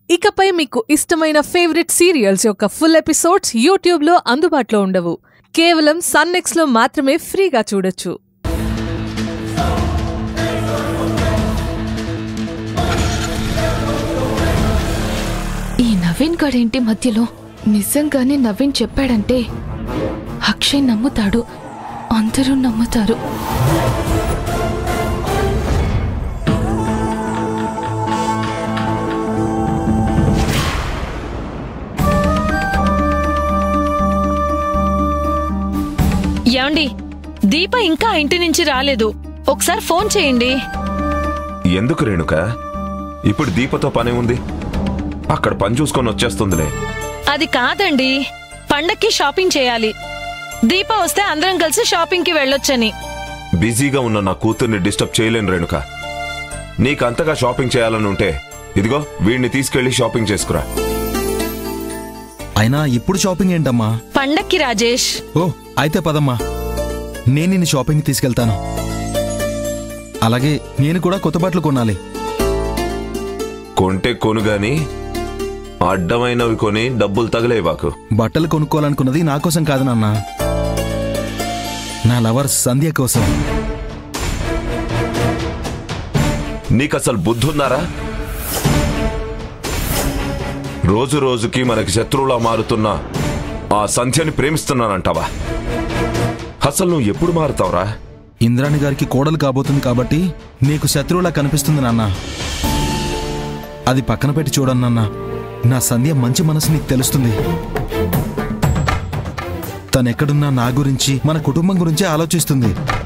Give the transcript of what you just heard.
ఇకపై మీకు ఇష్టమైన ఫేవరెట్ సీరియల్స్ యొక్క ఫుల్ ఎపిసోడ్స్ యూట్యూబ్లో అందుబాటులో ఉండవు కేవలం సన్నెక్స్లో మాత్రమే ఫ్రీగా చూడొచ్చు ఈ నవీన్ గడేంటి మధ్యలో నిజంగానే నవీన్ చెప్పాడంటే అక్షయ్ నమ్ముతాడు అందరూ నమ్ముతారు ఏమండి దీప ఇంకా ఇంటి నుంచి రాలేదు ఒకసారి ఫోన్ చేయండి ఎందుకు రేణుక ఇప్పుడు దీపతో పని ఉంది అక్కడ పని చూసుకొని వచ్చేస్తుందిలే అది కాదండి పండక్కి షాపింగ్ చేయాలి దీప వస్తే అందరం కలిసి షాపింగ్కి వెళ్ళొచ్చని బిజీగా ఉన్న నా కూతుర్ని డిస్టర్బ్ చేయలేను రేణుక నీకు అంతగా షాపింగ్ చేయాలని ఉంటే ఇదిగో వీడిని తీసుకెళ్లి షాపింగ్ చేసుకురా అయినా ఇప్పుడు షాపింగ్ ఏంటమ్మా పండక్కి రాజేష్ ఓ అయితే పదమ్మా నేను నిన్ను షాపింగ్ తీసుకెళ్తాను అలాగే నేను కూడా కొత్త బట్టలు కొనాలి కొంటే కొనుగాని అడ్డమైనవి కొని డబ్బులు తగలేవాకు బట్టలు కొనుక్కోవాలనుకున్నది నా కోసం కాదు నాన్న నా లవర్ సంధ్య కోసం నీకసలు బుద్ధున్నారా రోజు రోజుకి మనకి శత్రువులా మారుతున్న ఆ సంధ్యని ప్రేమిస్తున్నానంటావా అసలు నువ్వు ఎప్పుడు మారుతావురా ఇంద్రాణి గారికి కోడలు కాబోతుంది కాబట్టి నీకు శత్రువులా కనిపిస్తుంది నాన్న అది పక్కన పెట్టి చూడను నాన్న నా సంధ్య మంచి మనసు నీకు తెలుస్తుంది తనెక్కడున్నా నా గురించి మన కుటుంబం గురించి ఆలోచిస్తుంది